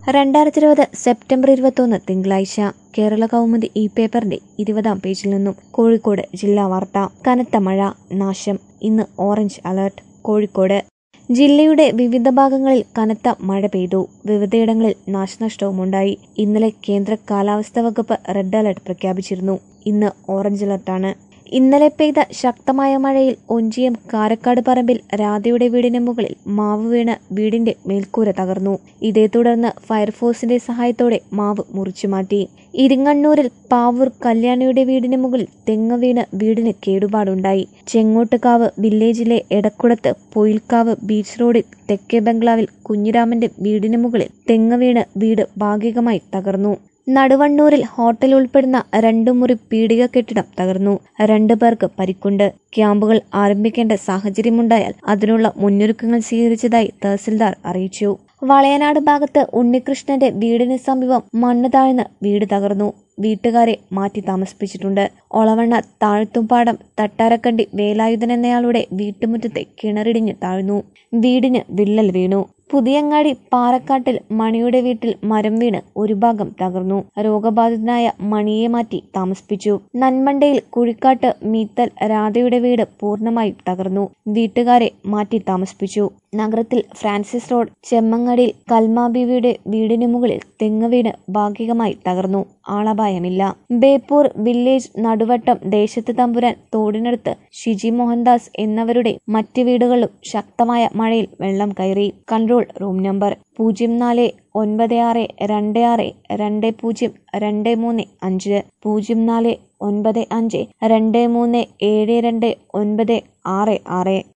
രണ്ടായിരത്തി ഇരുപത് സെപ്റ്റംബർ ഇരുപത്തൊന്ന് തിങ്കളാഴ്ച കേരള കൗമുദി ഈ പേപ്പറിന്റെ ഇരുപതാം പേജിൽ നിന്നും കോഴിക്കോട് ജില്ലാ വാർത്ത കനത്ത മഴ നാശം ഇന്ന് ഓറഞ്ച് അലർട്ട് കോഴിക്കോട് ജില്ലയുടെ വിവിധ ഭാഗങ്ങളിൽ കനത്ത മഴ പെയ്തു വിവിധയിടങ്ങളിൽ നാശനഷ്ടവുമുണ്ടായി ഇന്നലെ കേന്ദ്ര കാലാവസ്ഥാ വകുപ്പ് റെഡ് അലർട്ട് പ്രഖ്യാപിച്ചിരുന്നു ഇന്ന് ഓറഞ്ച് അലർട്ടാണ് ഇന്നലെ പെയ്ത ശക്തമായ മഴയിൽ ഒഞ്ചിയം കാരക്കാട് പറമ്പിൽ രാധയുടെ വീടിന് മുകളിൽ മാവ് വീണ് വീടിന്റെ മേൽക്കൂര തകർന്നു ഇതേ തുടർന്ന് ഫയർഫോഴ്സിന്റെ സഹായത്തോടെ മാവ് മുറിച്ചു മാറ്റി ഇരിങ്ങണ്ണൂരിൽ പാവൂർ കല്യാണിയുടെ വീടിന് മുകളിൽ തെങ്ങ് വീണ് വീടിന് കേടുപാടുണ്ടായി ചെങ്ങോട്ടുകാവ് വില്ലേജിലെ എടക്കുടത്ത് പൊയിൽക്കാവ് ബീച്ച് റോഡിൽ തെക്കേ ബംഗ്ലാവിൽ കുഞ്ഞിരാമന്റെ വീടിന് മുകളിൽ തെങ്ങ് വീണ് വീട് ഭാഗികമായി തകർന്നു നടുവണ്ണൂരിൽ ഹോട്ടൽ ഉൾപ്പെടുന്ന രണ്ടു മുറി പീടിക കെട്ടിടം തകർന്നു രണ്ടു പേർക്ക് പരിക്കുണ്ട് ക്യാമ്പുകൾ ആരംഭിക്കേണ്ട സാഹചര്യമുണ്ടായാൽ അതിനുള്ള മുന്നൊരുക്കങ്ങൾ സ്വീകരിച്ചതായി തഹസിൽദാർ അറിയിച്ചു വളയനാട് ഭാഗത്ത് ഉണ്ണികൃഷ്ണന്റെ വീടിന് സമീപം മണ്ണ് താഴ്ന്ന് വീട് തകർന്നു വീട്ടുകാരെ മാറ്റി താമസിപ്പിച്ചിട്ടുണ്ട് ഒളവണ്ണ താഴ്ത്തുംപാടം തട്ടാരക്കണ്ടി വേലായുധൻ എന്നയാളുടെ വീട്ടുമുറ്റത്തെ കിണറിടിഞ്ഞ് താഴ്ന്നു വീടിന് വിള്ളൽ വീണു പുതിയങ്ങാടി പാറക്കാട്ടിൽ മണിയുടെ വീട്ടിൽ മരം വീണ് ഒരു ഭാഗം തകർന്നു രോഗബാധിതനായ മണിയെ മാറ്റി താമസിപ്പിച്ചു നന്മണ്ടയിൽ കുഴിക്കാട്ട് മീത്തൽ രാധയുടെ വീട് പൂർണ്ണമായും തകർന്നു വീട്ടുകാരെ മാറ്റി താമസിപ്പിച്ചു നഗരത്തിൽ ഫ്രാൻസിസ് റോഡ് ചെമ്മങ്ങടിയിൽ കൽമാബീവിയുടെ വീടിന് മുകളിൽ തെങ്ങ് വീണ് ഭാഗികമായി തകർന്നു ആളപായമില്ല ബേപ്പൂർ വില്ലേജ് നടുവട്ടം ദേശത്ത് തമ്പുരാൻ തോടിനടുത്ത് ഷിജി മോഹൻദാസ് എന്നവരുടെ മറ്റ് വീടുകളിലും ശക്തമായ മഴയിൽ വെള്ളം കയറി കൺട്രോൾ റൂം നമ്പർ പൂജ്യം നാല് ഒൻപത് ആറ് രണ്ട് ആറ് രണ്ട് പൂജ്യം രണ്ട് മൂന്ന് അഞ്ച് പൂജ്യം നാല് ഒൻപത് അഞ്ച് രണ്ട് മൂന്ന് ഏഴ് രണ്ട് ഒൻപത് ആറ് ആറ്